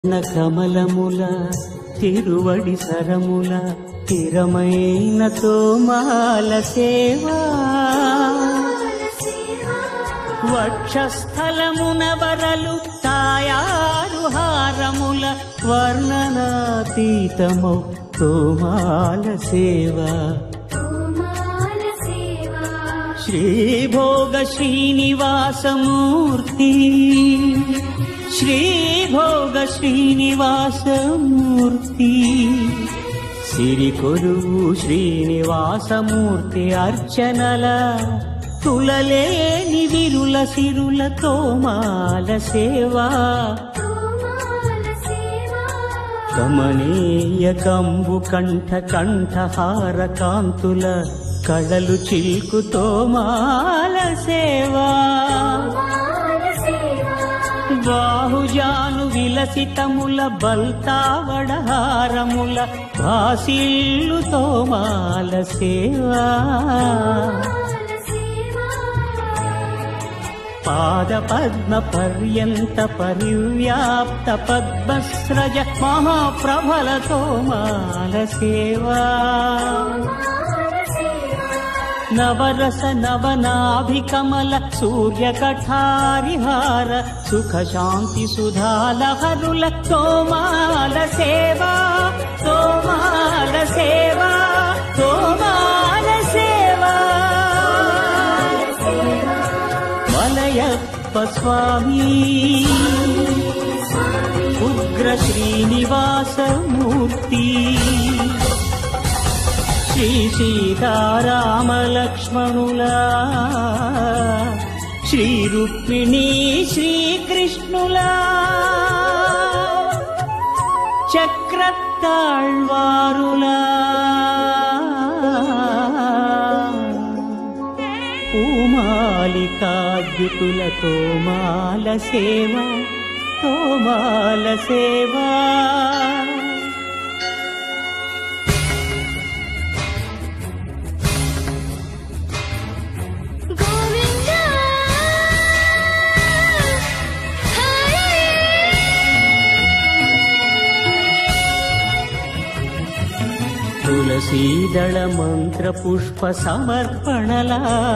న కమలముల తిరువడి సరముల తిరమైన తోమాల సేవా వక్షస్థలమున వరలు తాయారు హారముల వర్ణనాతీతమౌ తోమాల సేవా శ్రీభోగ శ్రీనివాసమూర్తి శ్రీభోగ శ్రీనివాసమూర్తి సిరి కొలువు శ్రీనివాసమూర్తి అర్చనల తులలేని విరుల సిరుల తోమాల సేవా కమనీయ కంబు కంఠ కంఠహార కాంతుల కళలు చిల్కుతో మాల సేవా బాహుజాను విలసితముల బల్తావడహారముల భాసిల్లుతో మాల సేవా పాద పద్మ పర్యంత పరివ్యాప్త పద్మస్రజ మహాప్రభలతో మాల సేవా నవరస నవనాభికమల సూర్య కఠారిహార సుఖ శాంతి సుధాలహరుల తోమాల సేవా తోమాల సేవా తోమాల సేవా వలయప్ప స్వామి ఉగ్ర శ్రీనివాసమూర్తి శ్రీ సీతారామ లక్ష్మణులా శ్రీ రుక్మిణీ శ్రీకృష్ణులా చక్రతాళ్వారులా పూమాలికాద్యుతుల తోమాల సేవ తోమాల సేవా గోవింద తులసీదళ మంత్ర పుష్ప సమర్పణల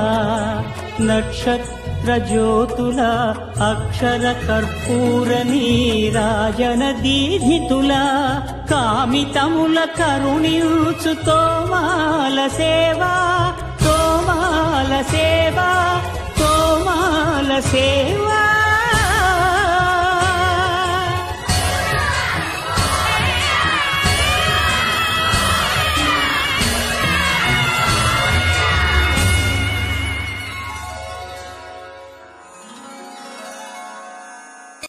నక్షత్ర జ్యోతుల అక్షర కర్పూర నీరాజన దీధితుల కామితముల కరుణించు తోమాల సేవా తోమాల సేవా తోమాల సేవా